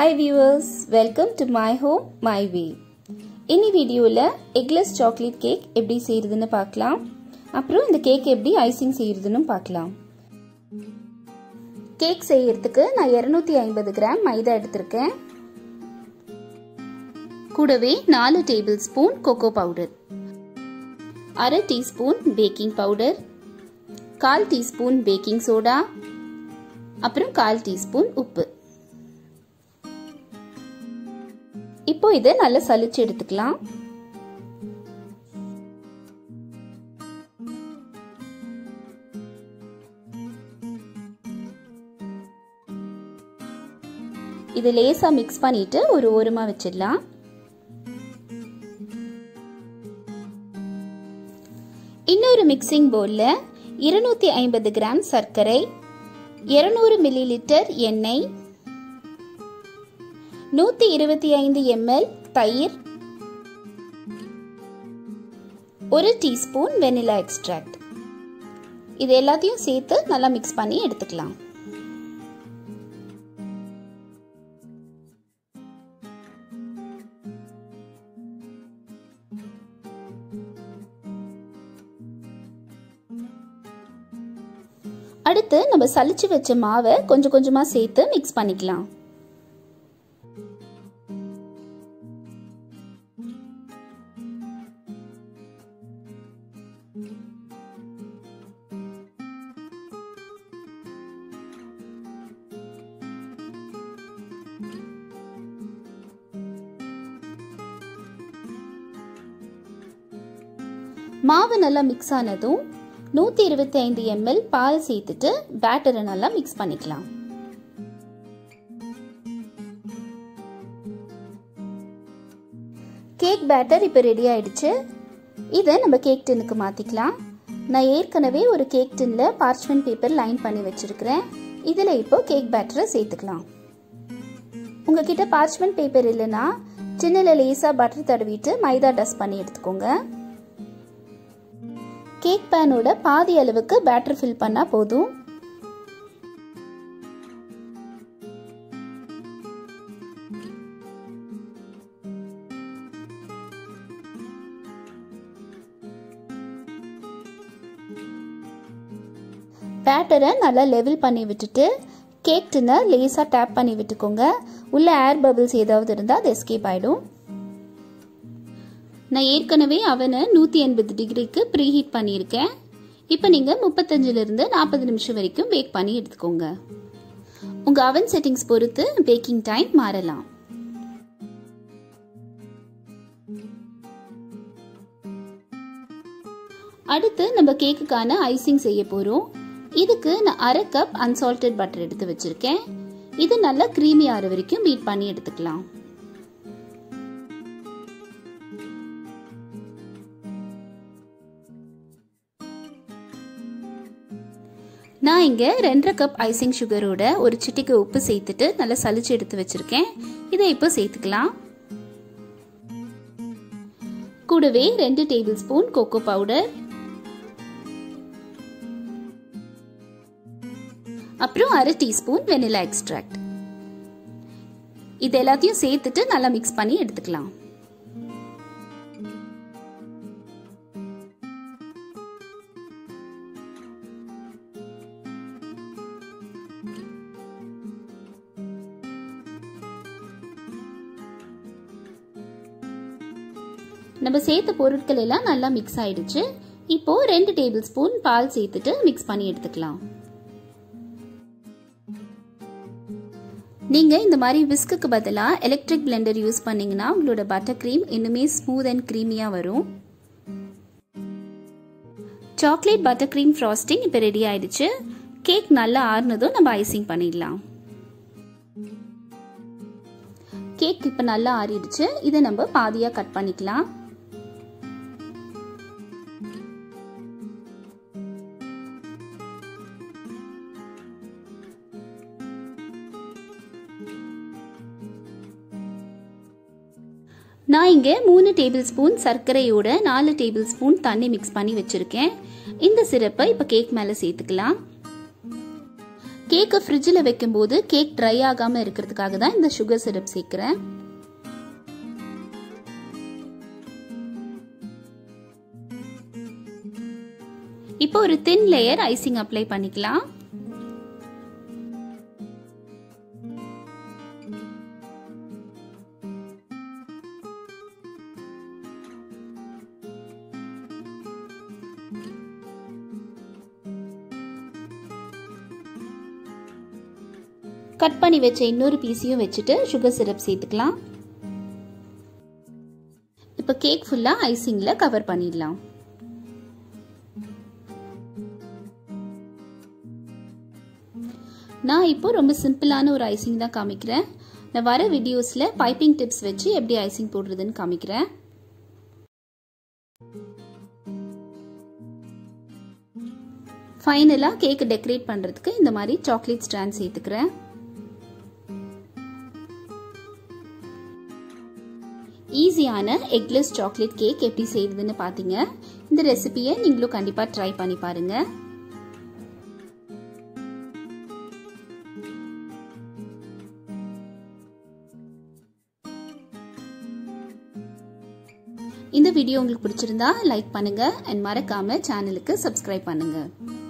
hi viewers welcome to my home my way இன்னி வீடியோவில் eggless chocolate cake எப்படி செய்கிறதுன்னு பார்க்கலாம் அப்புறம் இந்த கேக் எப்படி ஐசிங் செய்கிறதுன்னு பார்க்கலாம் கேக் செய்யறதுக்கு நான் இரநூத்தி ஐம்பது கிராம் மைதா எடுத்திருக்கேன் கூடவே நாலு டேபிள் ஸ்பூன் கொக்கோ பவுடர் அரை டீஸ்பூன் பேக்கிங் பவுடர் கால் டீஸ்பூன் பேக்கிங் சோடா அப்புறம் கால் டீஸ்பூன் உப்பு இப்போ இதை நல்லா சலிச்சு எடுத்துக்கலாம் இது லேசா மிக்ஸ் பண்ணிட்டு ஒரு ஓரமா வச்சிடலாம் இன்னொரு மிக்சிங் பவுல்ல இருநூத்தி ஐம்பது கிராம் சர்க்கரை இருநூறு மில்லி லிட்டர் எண்ணெய் நூத்தி இருபத்தி ஐந்து எம்எல் தயிர் ஒரு டீஸ்பூன் வெனிலா எக்ஸ்ட்ராக்ட் இது எல்லாத்தையும் சேர்த்து நல்லா மிக்ஸ் பண்ணி எடுத்துக்கலாம் அடுத்து நம்ம சலிச்சு வச்ச மாவை கொஞ்சம் கொஞ்சமா சேர்த்து மிக்ஸ் பண்ணிக்கலாம் மாவு நல்லா மிக்ஸ் ஆனதும் நூற்றி இருபத்தி ஐந்து எம்எல் பால் சேர்த்துட்டு பேட்டரை நல்லா மிக்ஸ் பண்ணிக்கலாம் கேக் பேட்டர் இப்போ ரெடி ஆயிடுச்சு இதை நம்ம கேக் டின்னுக்கு மாற்றிக்கலாம் நான் ஏற்கனவே ஒரு கேக் டின்னில் பார்ச்மெண்ட் பேப்பர் லைன் பண்ணி வச்சுருக்கிறேன் இதில் இப்போ கேக் பேட்டரை சேர்த்துக்கலாம் உங்ககிட்ட பார்ச்மெண்ட் பேப்பர் இல்லைன்னா டின்னில் லேசாக பட்டர் தடவிட்டு மைதா டஸ்ட் பண்ணி எடுத்துக்கோங்க கேக் பேனோட பாதி அளவுக்கு பேட்டர் ஃபில் பண்ணா போதும் பேட்டரை நல்லா லெவல் பண்ணி விட்டுட்டு கேக் டின்னை லேசாக டேப் பண்ணி விட்டுக்கோங்க உள்ள ஏர் பபிள்ஸ் ஏதாவது இருந்தால் அது எஸ்கேப் ஆகிடும் நான் ஏற்கனவே அவனை நூற்றி எண்பது டிகிரிக்கு ப்ரீ ஹீட் பண்ணியிருக்கேன் இப்போ நீங்கள் முப்பத்தஞ்சிலிருந்து நாற்பது நிமிஷம் வரைக்கும் பேக் பண்ணி எடுத்துக்கோங்க உங்கள் அவன் செட்டிங்ஸ் பொறுத்து பேக்கிங் டைம் மாறலாம் அடுத்து நம்ம கேக்குக்கான ஐசிங் செய்ய போகிறோம் இதுக்கு நான் அரை கப் அன்சால்டட் பட்டர் எடுத்து வச்சிருக்கேன் இது நல்லா க்ரீமி ஆற வரைக்கும் பீட் பண்ணி எடுத்துக்கலாம் நான் இங்கே ரெண்டரை கப் ஐசிங் சுகரோட ஒரு சிட்டிக்கு உப்பு சேர்த்துட்டு நல்லா சளிச்சு எடுத்து வச்சிருக்கேன் இதை இப்போ சேர்த்துக்கலாம் கூடவே ரெண்டு டேபிள் ஸ்பூன் கோகோ பவுடர் அப்புறம் அரை டீஸ்பூன் வெனிலா எக்ஸ்ட்ராக்ட் இது எல்லாத்தையும் சேர்த்துட்டு நல்லா மிக்ஸ் பண்ணி எடுத்துக்கலாம் நம்ம சேர்த்த பொருட்கள் எல்லாம் நல்லா மிக்ஸ் ஆயிடுச்சு இப்போ ரெண்டு டேபிள் ஸ்பூன் பால் சேர்த்துட்டு மிக்ஸ் பண்ணி எடுத்துக்கலாம் நீங்க இந்த மாதிரி விஸ்குக்கு பதிலாக எலக்ட்ரிக் பிளெண்டர் யூஸ் பண்ணீங்கன்னா உங்களோட பட்டர் க்ரீம் இன்னுமே ஸ்மூத் அண்ட் க்ரீமியாக வரும் சாக்லேட் பட்டர் க்ரீம் ஃப்ராஸ்டிங் இப்போ ரெடி ஆயிடுச்சு கேக் நல்லா ஆறுனதும் நம்ம ஐசிங் பண்ணிடலாம் கேக் இப்போ நல்லா ஆறிடுச்சு இதை நம்ம பாதியாக கட் பண்ணிக்கலாம் நான் இங்கே மூணு டேபிள் ஸ்பூன் சர்க்கரையோட நாலு டேபிள் ஸ்பூன் தண்ணி மிக்ஸ் பண்ணி வச்சுருக்கேன் இந்த சிரப்பை இப்போ கேக் மேலே சேர்த்துக்கலாம் கேக்கை ஃப்ரிட்ஜில் வைக்கும்போது கேக் ட்ரை ஆகாமல் இருக்கிறதுக்காக தான் இந்த சுகர் சிரப் சேர்க்குறேன் இப்போ ஒரு தின் லேயர் ஐசிங் அப்ளை பண்ணிக்கலாம் கட் பண்ணி வச்ச இன்னொரு பீஸையும் வச்சுட்டு சுகர் சிரப் சேர்த்துக்கலாம் இப்போ கேக் ஃபுல்லாக ஐசிங்கில் கவர் பண்ணிடலாம் நான் இப்போ ரொம்ப சிம்பிளான ஒரு ஐசிங் தான் காமிக்கிறேன் நான் வர வீடியோஸில் பைப்பிங் டிப்ஸ் வச்சு எப்படி ஐசிங் போடுறதுன்னு காமிக்கிறேன் ஃபைனலாக கேக்கு டெக்கரேட் பண்ணுறதுக்கு இந்த மாதிரி சாக்லேட் ஸ்டாண்ட் சேர்த்துக்கிறேன் ஈஸியான எக்லெஸ் சாக்லேட் கேக் எப்படி செய்யுதுன்னு பார்த்தீங்க இந்த ரெசிபியை நீங்களும் கண்டிப்பாக ட்ரை பண்ணி பாருங்கள் இந்த வீடியோ உங்களுக்கு பிடிச்சிருந்தா லைக் பண்ணுங்க அண்ட் மறக்காம சேனலுக்கு சப்ஸ்கிரைப் பண்ணுங்க